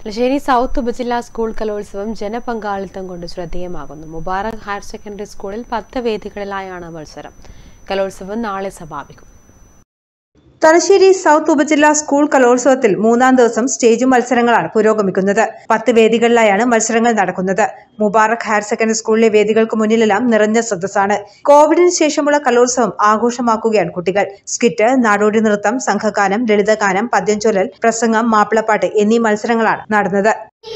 Thalassery south ഉപജില്ലാ school കലോത്സവം ജനപങ്കാളിത്തം കൊണ്ട് ശ്രദ്ധേയമാകുന്നു മുബാറക് ഹയർ സെക്കൻഡറി സ്കൂളിൽ പത്ത് വേദികളിലായാണ് മത്സരം കലോത്സവം നാളെ സമാപിക്കും തലശ്ശേരി സൗത്ത് ഉപജില്ലാ സ്കൂൾ കലോത്സവത്തിൽ മൂന്നാം ദിവസം സ്റ്റേജ് മത്സരങ്ങളാണ് പുരോഗമിക്കുന്നത് പത്ത് വേദികളിലായാണ് മത്സരങ്ങൾ നടക്കുന്നത് മുബാറക് ഹയർ സെക്കൻഡറി സ്കൂളിലെ വേദികൾക്ക് മുന്നിലെല്ലാം നിറഞ്ഞ സദസ്സാണ് കോവിഡിന് ശേഷമുള്ള കലോത്സവം ആഘോഷമാക്കുകയാണ് കുട്ടികൾ സ്കിറ്റ് നാടോടി നൃത്തം സംഘഗാനം ലളിതഗാനം പദ്യം ചൊല്ലൽ പ്രസംഗം മാപ്പിളപ്പാട്ട് എന്നീ മത്സരങ്ങളാണ് നടന്നത്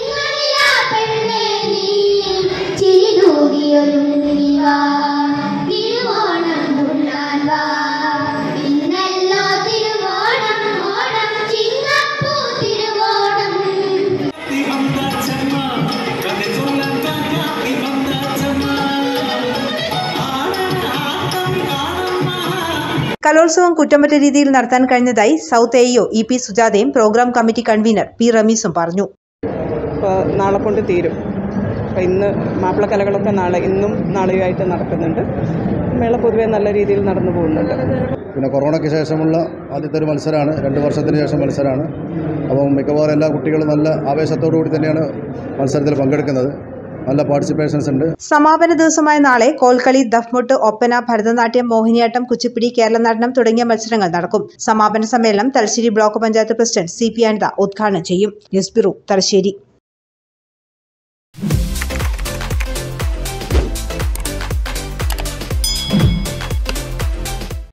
കലോത്സവം കുറ്റമറ്റ രീതിയിൽ നടത്താൻ കഴിഞ്ഞതായി സൗത്ത് എഇഒ ഇ പി സുജാതയും പ്രോഗ്രാം കമ്മിറ്റി കൺവീനർ പി റമീസും പറഞ്ഞു ഇപ്പോൾ നാളെ കൊണ്ട് തീരും അപ്പോൾ ഇന്ന് മാപ്പിളക്കലകളൊക്കെ നാളെ ഇന്നും നാളെയുമായിട്ട് നടക്കുന്നുണ്ട് മേള പൊതുവേ നല്ല രീതിയിൽ നടന്നു പോകുന്നുണ്ട് പിന്നെ കൊറോണയ്ക്ക് ശേഷമുള്ള ആദ്യത്തെ ഒരു മത്സരമാണ് രണ്ട് വർഷത്തിന് ശേഷം മത്സരമാണ് അപ്പം മിക്കവാറും എല്ലാ കുട്ടികളും നല്ല ആവേശത്തോടു കൂടി തന്നെയാണ് മത്സരത്തിൽ പങ്കെടുക്കുന്നത് നല്ല പാർട്ടിസിപ്പേഷൻസ് ഉണ്ട് സമാപന ദിവസമായ നാളെ കോൽക്കളി ദഫ്മുട്ട് ഒപ്പന ഭരതനാട്യം മോഹിനിയാട്ടം കുച്ചിപ്പിടി കേരള നടനം തുടങ്ങിയ മത്സരങ്ങൾ നടക്കും സമാപന സമ്മേളനം Thalassery block panchayat president C P Anitha ഉദ്ഘാടനം ചെയ്യും ന്യൂസ് ബ്യൂറോ തലശ്ശേരി